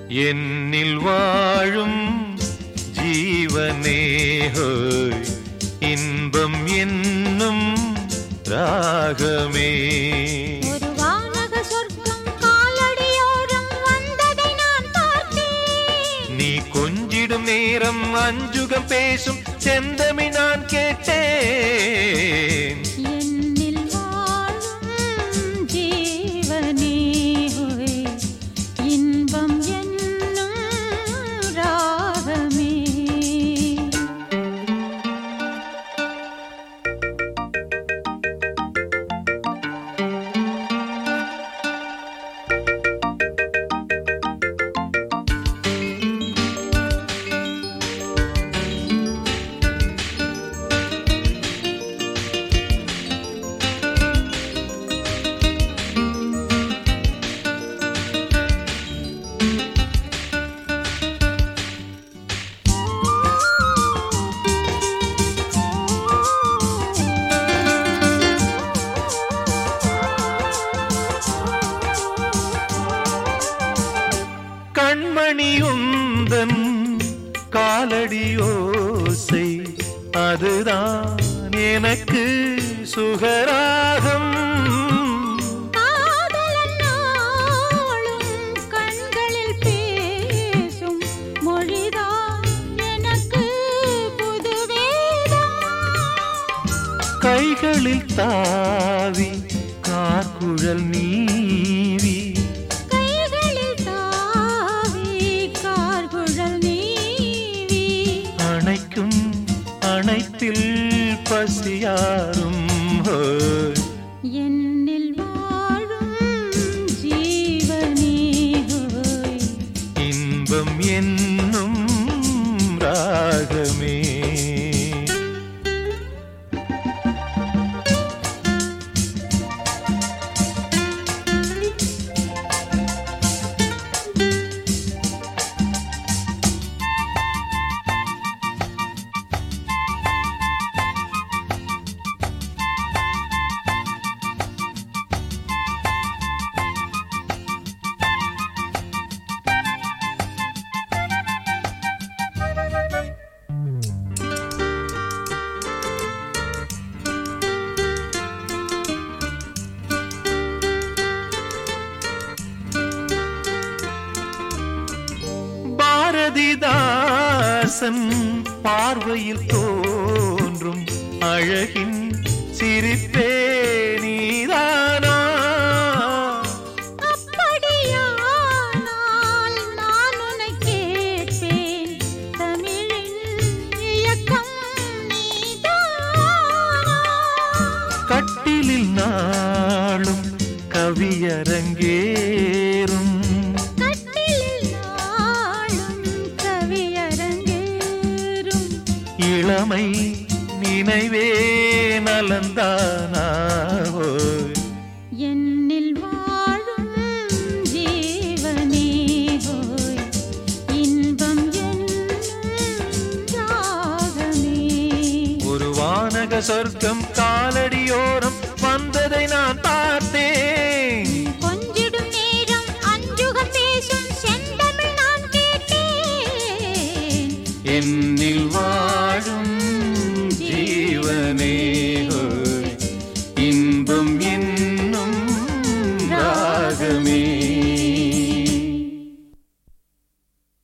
என்னில் வாழும் ஜீவனே ஹோய் இன்பம் என்னும் ராகமே ஒரு வானக சொர்க்கம் காலடியோரம் வந்ததை நான் பார்த்தேன் நீ கொஞ்சிடும் நேரம் அஞ்சுகம் பேசும் செந்தமி நான் கேட்டேன் என்னில் வாழும் ஜீவனே ஹோய் இன்பம் என்னும் ராகமே கண்மணியுந்தன் காலடியோசை அதுதான் எனக்கு சுகராகம் காதலன் நாளும் கண்களில் பேசும் மொழிதான் எனக்கு புது வேதம் கைகளில் தாவி கார்குழல் நீவி கைகளில் தாவி கார்குழல் நீவி அணைக்கும் அணைப்பில் பசியாரும் ஹோய். என்னில் வாழும் ஜீவனே ஹோய் இன்பம் என்னும் ராகமே பாரதிதாசன் பார்வையில் தோன்றும் அழகின் சிரிப்பே நீதானா அப்படியானால் நான் உன்னை கேட்பேன் தமிழின் இயக்கம் நீதானா கட்டிலில் நாளும் கவியரங்கேறும் கட்டிலில் நாளும் கவியரங்கேறும் இளமை நினைவே நலந்தானாவோ என்னில் வாழும் ஜீவனே ஹோய் இன்பம் என்னும் ராகமே ஒரு வானக சொர்க்கம் காலடியோரம் வந்ததை நான் பார்த்தேன் கொஞ்சிடும் நேரம் அஞ்சுகம் பேசும் செந்தமிழ் நான் கேட்டேன் என்னில் வா